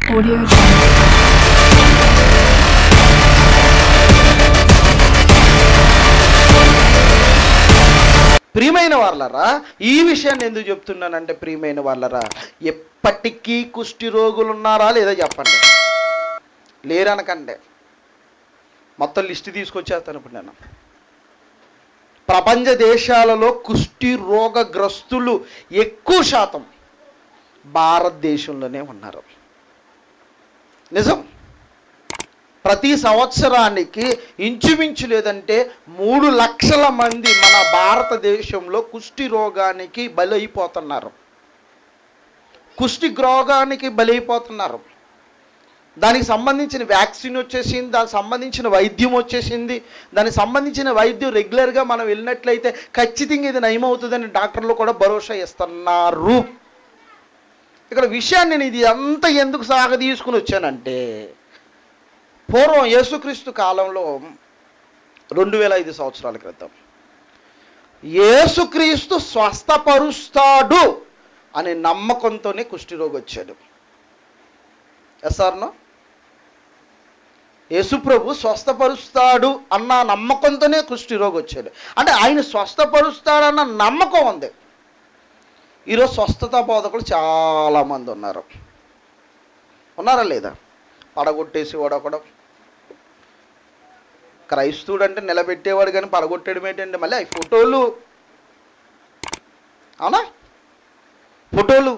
Audio Jungle. ప్రియమైన వాళ్ళరా ఈ విషయాన్ని ఎందుకు చెప్తున్నానంటే ప్రియమైన వాళ్ళరా ఎప్పటికీ కుష్టి రోగులు ఉన్నారా లేదా చెప్పండి లేరనకండి మొత్తం లిస్ట్ తీసుకొచ్చేస్తాను ఇప్పుడు నేను ప్రపంచ దేశాలలో కుష్టి రోగగ్రస్తులు ఎక్కువ శాతం భారతదేశంలోనే ఉన్నారు నిజం ప్రతి సంవత్సరానికి ఇంచుమించు లేదంటే మూడు లక్షల మంది మన భారతదేశంలో కుష్టి రోగానికి బలైపోతున్నారు కుష్టి రోగానికి బలైపోతున్నారు దానికి సంబంధించిన వ్యాక్సిన్ వచ్చేసింది దానికి సంబంధించిన వైద్యం వచ్చేసింది దానికి సంబంధించిన వైద్యం రెగ్యులర్గా మనం వెళ్ళినట్లయితే ఖచ్చితంగా ఇది నయమవుతుందని డాక్టర్లు కూడా భరోసా ఇస్తున్నారు ఇక్కడ విషయాన్ని నేను ఇది అంతా ఎందుకు సాగ తీసుకుని వచ్చానంటే పూర్వం యేసుక్రీస్తు కాలంలో రెండు వేల ఐదు సంవత్సరాల క్రితం యేసుక్రీస్తు స్వస్థపరుస్తాడు అనే నమ్మకంతోనే కుష్ఠిరోగి వచ్చాడు ఎస్ఆర్నో యేసుప్రభు స్వస్థపరుస్తాడు అన్న నమ్మకంతోనే కుష్ఠిరోగి వచ్చాడు అంటే ఆయన స్వస్థపరుస్తాడన్న నమ్మకం ఉంది ఈరోజు స్వస్థత బోధకులు చాలామంది ఉన్నారు ఉన్నారా లేదా పడగొట్టేసి వాడొకడు క్రైస్తవుడు అంటే నిలబెట్టేవాడు కానీ పడగొట్టేయడం ఏంటంటే మళ్ళీ అవి ఫోటోలు అవునా ఫోటోలు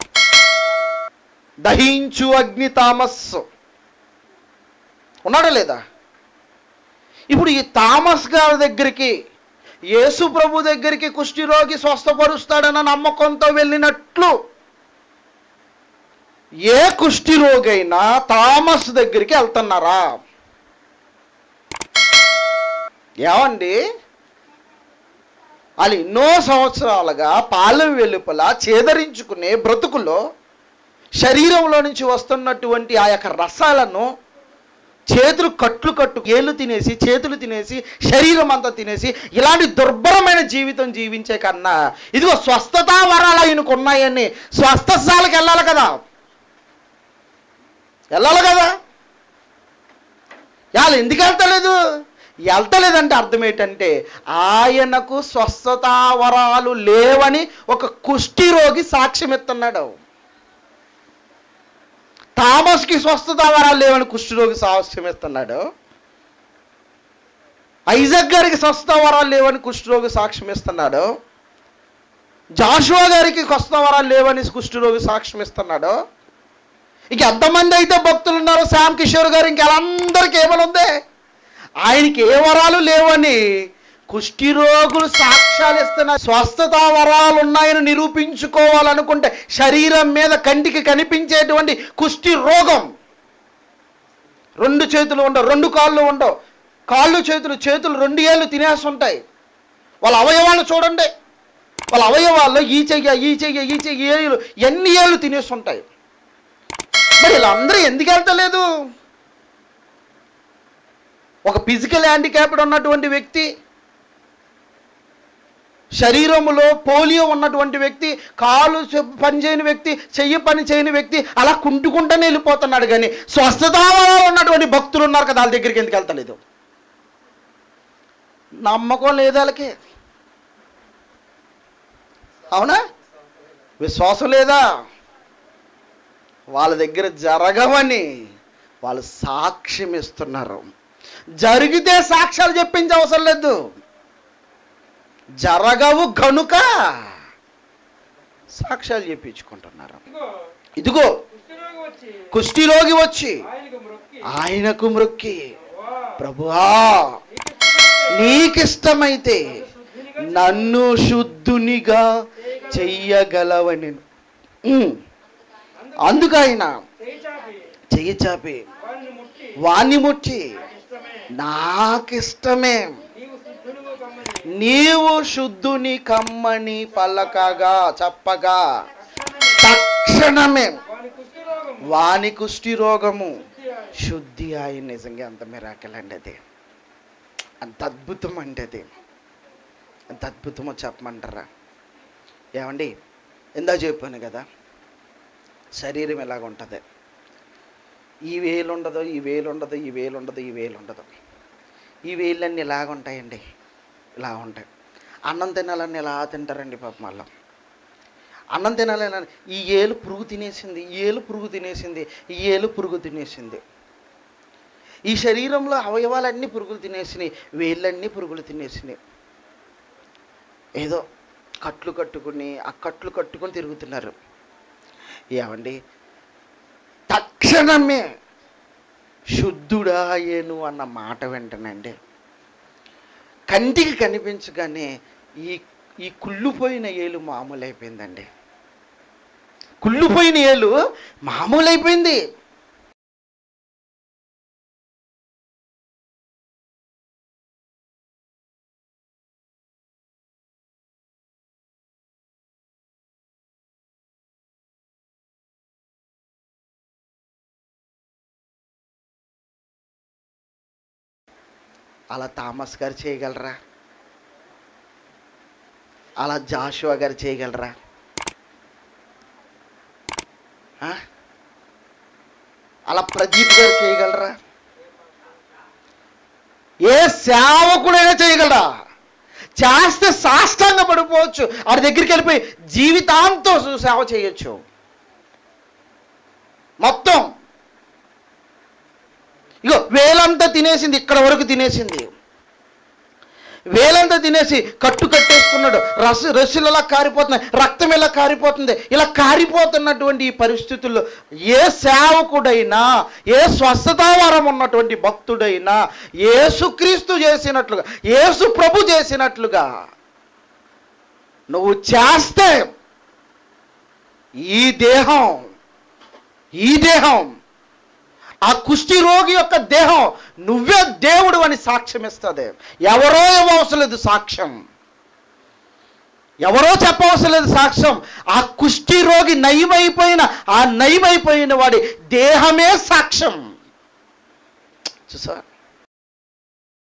దహించు అగ్ని తామస్ ఉన్నాడా లేదా ఇప్పుడు ఈ తామస్ గారి దగ్గరికి యేసు ప్రభు దగ్గరికి కుష్ఠిరోగి స్వస్థపరుస్తాడన్న నమ్మకంతో వెళ్ళినట్లు ఏ కుష్ఠిరోగైనా తామస్ దగ్గరికి వెళ్తున్నారా ఏమండి వాళ్ళు ఎన్నో సంవత్సరాలుగా పాలెం వెలుపల చేదరించుకునే బ్రతుకులో శరీరంలో నుంచి వస్తున్నటువంటి ఆ యొక్క రసాలను చేతులు కట్లు కట్టు ఏళ్ళు తినేసి చేతులు తినేసి శరీరం అంతా తినేసి ఇలాంటి దుర్భరమైన జీవితం జీవించే కన్నా ఇదిగో స్వస్థతా వరాలు ఆయనకు ఉన్నాయని స్వస్థశాలకు వెళ్ళాలి కదా వెళ్ళాలి కదా వాళ్ళు ఎందుకు వెళ్తలేదు వెళ్తలేదంటే అర్థం ఏంటంటే ఆయనకు స్వస్థతా వరాలు లేవని ఒక కుష్టి రోగి సాక్ష్యం ఇస్తున్నాడు థామస్కి స్వస్థత వరాలు లేవని కుష్ఠరోగి సాక్ష్యం ఇస్తున్నాడు ఐజక్ గారికి స్వస్థత వరాలు లేవని కుష్ఠరోగి సాక్ష్యం ఇస్తున్నాడు జాషువా గారికి స్వస్థత వరాలు లేవని కుష్ఠరోగి సాక్ష్యం ఇస్తున్నాడు ఇక ఎంతమంది అయితే భక్తులు ఉన్నారో శ్యామ్ కిషోర్ గారు ఇంకెళ్ళందరికీ ఏమని ఉంది ఆయనకి ఏ వరాలు లేవని కుష్ఠిరోగులు సాక్ష్యాలు ఇస్తున్న స్వస్థత వరాలు ఉన్నాయని నిరూపించుకోవాలనుకుంటే శరీరం మీద కంటికి కనిపించేటువంటి కుష్టి రోగం రెండు చేతులు ఉండవు రెండు కాళ్ళు ఉండవు కాళ్ళు చేతులు చేతులు రెండు ఏళ్ళు తినేస్తుంటాయి వాళ్ళ అవయవాలు చూడండి వాళ్ళ అవయవాల్లో ఈ చెయ్య ఈ చెయ్య ఈ చెయ్య ఏళ్ళు ఎన్ని ఏళ్ళు తినేస్తుంటాయి మరి వీళ్ళందరూ ఎందుకు వెళ్తలేదు ఒక ఫిజికల్ హ్యాండిక్యాప్డ్ ఉన్నటువంటి వ్యక్తి శరీరములో పోలియో ఉన్నటువంటి వ్యక్తి కాలు చె- పని చేయని వ్యక్తి చెయ్యి పని చేయని వ్యక్తి అలా కుంటుకుంటూనే వెళ్ళిపోతున్నాడు కానీ స్వస్థతావరాలు ఉన్నటువంటి భక్తులు ఉన్నారు కదా వాళ్ళ దగ్గరికి ఎందుకు వెళ్తలేదు నమ్మకం లేదు వాళ్ళకి అవునా విశ్వాసం లేదా వాళ్ళ దగ్గర జరగవని వాళ్ళు సాక్ష్యం ఇస్తున్నారు జరిగితే సాక్ష్యాలు చెప్పించే అవసరం లేదు జరగవు గనుక సాక్ష్యాలు చెప్పించుకుంటున్నారు ఇదిగో కుష్ఠరోగి వచ్చి కుష్ఠిరోగి వచ్చి ఆయనకు మ్రొక్కి ఆయనకు మ్రొక్కి ప్రభువా, ప్రభువా నీకిష్టమైతే నీకిష్టమైతే నన్ను శుద్ధినిగా నన్ను శుద్ధునిగా చెయ్యగలవని ఉమ్. అందుకు ఆయన చేయి చాపి చెయ్యి చాపి వారిని ముట్టి వాణ్ణి ముట్టి నాకిష్టమే నాకిష్టమే నీవు శుద్ధునిగా కమ్మని నీవు శుద్ధుని కమ్మని పలకగా చెప్పగా తక్షణమే తక్షణమే వాని కుష్ఠరోగం వాని కుష్టి రోగము శుద్ధి అయి శుద్ధి ఆయన నిజంగా అంత మిరాకల్ అండి అది అంత అద్భుతం అండి అది ఎంత అద్భుతమో చెప్పమంటారా ఏమండి ఇందా చెప్పాను కదా శరీరం ఎలాగ ఉంటుంది ఈ వేలు ఉండదు ఈ వేలు ఉండదు ఈ వేలు ఉండదు ఈ వేలు ఉండదు ఈ వేళ్ళన్నీ ఇలాగ ఉంటాయండి ఇలా ఉంటాయి అన్నం తినాలని ఇలా తింటారండి పాపం మళ్ళీ అన్నం తినాలని ఈ ఏలు పురుగు తినేసింది ఈ ఏలు పురుగు తినేసింది ఈ ఏలు పురుగు తినేసింది ఈ శరీరంలో అవయవాలన్నీ పురుగులు తినేసినాయి వేళ్ళన్నీ పురుగులు తినేసినాయి ఏదో కట్లు కట్టుకుని ఆ కట్లు కట్టుకొని తిరుగుతున్నారు ఏమండి తక్షణమే శుద్ధుడా ఏను అన్న మాట వెంటనండి కంటికి కనిపించగానే ఈ ఈ కుళ్ళుపోయిన ఏలు మామూలు అయిపోయిందండి కుళ్ళుపోయిన ఏలు మామూలు అయిపోయింది అలా థామస్ గారు చేయగలరా అలా జాషువా గారు చేయగలరా ఆ? అలా ప్రదీప్ గారు చేయగలరా ఏ సేవకుడైనా చేయగలరా చేస్తే సాష్టాంగ పడిపోవచ్చు ఆడి దగ్గరికి వెళ్ళిపోయి జీవితాంతం సేవ చేయొచ్చు మొత్తం ఇగో వేలంతా తినేసింది ఇక్కడ వరకు తినేసింది వేలంతా తినేసి కట్టు కట్టేసుకున్నాడు రస రస్సులు ఇలా కారిపోతున్నాయి రక్తం ఇలా కారిపోతుంది ఇలా కారిపోతున్నటువంటి ఈ పరిస్థితుల్లో ఏ సేవకుడైనా ఏ స్వస్థతావరం ఉన్నటువంటి భక్తుడైనా ఏసుక్రీస్తు చేసినట్లుగా ఏసు ప్రభు చేసినట్లుగా నువ్వు చేస్తే ఈ దేహం ఈ దేహం ఆ కుష్టి రోగి యొక్క దేహం నువ్వే దేవుడు అని సాక్ష్యం ఇస్తుంది ఎవరో ఇవ్వవసరం లేదు సాక్ష్యం ఎవరో చెప్పవసరం లేదు సాక్ష్యం ఆ కుష్టి రోగి నయమైపోయిన ఆ నయమైపోయిన వాడి దేహమే సాక్ష్యం చూసా